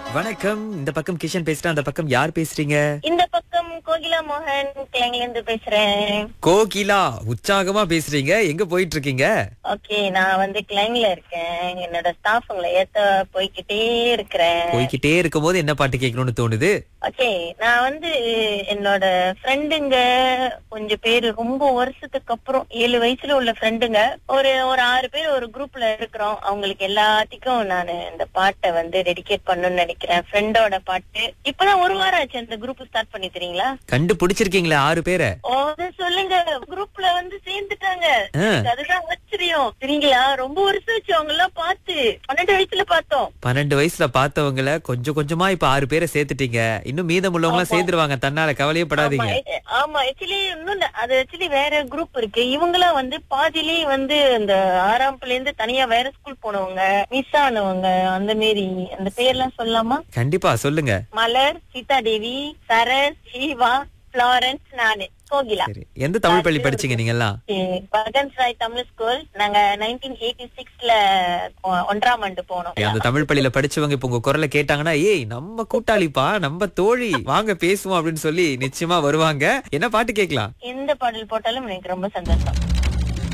வணக்கம் இந்த பக்கம் கிஷன் பேசுறேன் அந்த பக்கம் யார் பேசுறீங்க இந்த பக்கம் கோகிலா மோகன் கிளைங்ல இருந்து பேசுறேன் கோகிலா உற்சாகமா பேசுறீங்க எங்க போயிட்டு இருக்கீங்க ஓகே நான் வந்து கிளைங்ல இருக்கேன் என்னோட ஸ்டாஃப்ங்களை ஏத்த போய்கிட்டே இருக்கிறேன் போய்கிட்டே இருக்கும் போது என்ன பாட்டு கேட்கணும்னு தோணுது ஓகே நான் வந்து என்னோட ஃப்ரெண்டுங்க கொஞ்சம் பேரு ரொம்ப வருஷத்துக்கு அப்புறம் ஏழு வயசுல உள்ள ஃப்ரெண்டுங்க ஒரு ஒரு ஆறு பேர் ஒரு குரூப்ல இருக்கிறோம் அவங்களுக்கு எல்லாத்துக்கும் நான் இந்த பாட்டை வந்து டெடிகேட் பண்ணணும்னு நினைக்கிறேன் ஃப்ரெண்டோட பாட்டு இப்பதான் ஒரு வாரம் ஆச்சு அந்த குரூப் ஸ்டார்ட் பண்ணி தெரியுங்களா கண்டுபிடிச்சிருக்கீங்களா ஆறு பேரை ஓ அது சொல்லுங்க குரூப்ல வந்து சேர்ந்துட்டாங்க ஆ. எனக்கு அதுதான் ஆச்சரியம் சரிங்களா ரொம்ப வருஷம் ஆச்சு அவங்க எல்லாம் பார்த்து பன்னெண்டு வயசுல பார்த்தோம் பன்னெண்டு வயசுல பார்த்தவங்கள கொஞ்சம் கொஞ்சமா இப்ப ஆறு பேரை சேர்த்துட்டீங்க இன்னும் மீதம் உள்ளவங்க ஆமா. சேர்ந்துருவாங்க தன்னால கவலையே படாதீங்க ஆமா, எ- ஆமா ஆக்சுவலி இன்னும் இல்ல. அது ஆக்சுவலி வேற குரூப் இருக்கு இவங்களாம் வந்து பாதியிலேயே வந்து இந்த ஆறாம்புல இருந்து தனியா வேற ஸ்கூல் போனவங்க மிஸ் ஆனவங்க அந்த மாரி அந்த பேர்லாம் சொல்லலாமா கண்டிப்பா சொல்லுங்க மலர் சீதா தேவி சரஸ் ஜீவா பிளாரன்ஸ் நானு கோகிலா சரி எந்த தமிழ் பள்ளி படிச்சீங்க நீங்க எல்லாம் பகன்ஸ் ராய் தமிழ் ஸ்கூல் நாங்க நைன்டீன் எயிட்டி சிக்ஸ்ல ஒன்றாம் ஆண்டு போனோம் அந்த தமிழ் பள்ளியில படிச்சவங்க இப்ப உங்க குரலை கேட்டாங்கன்னா ஏய் நம்ம கூட்டாளிப்பா நம்ம தோழி வாங்க பேசுவோம் அப்படின்னு சொல்லி நிச்சயமா வருவாங்க என்ன பாட்டு கேட்கலாம் எந்த பாடல் போட்டாலும் எனக்கு ரொம்ப சந்தோஷம்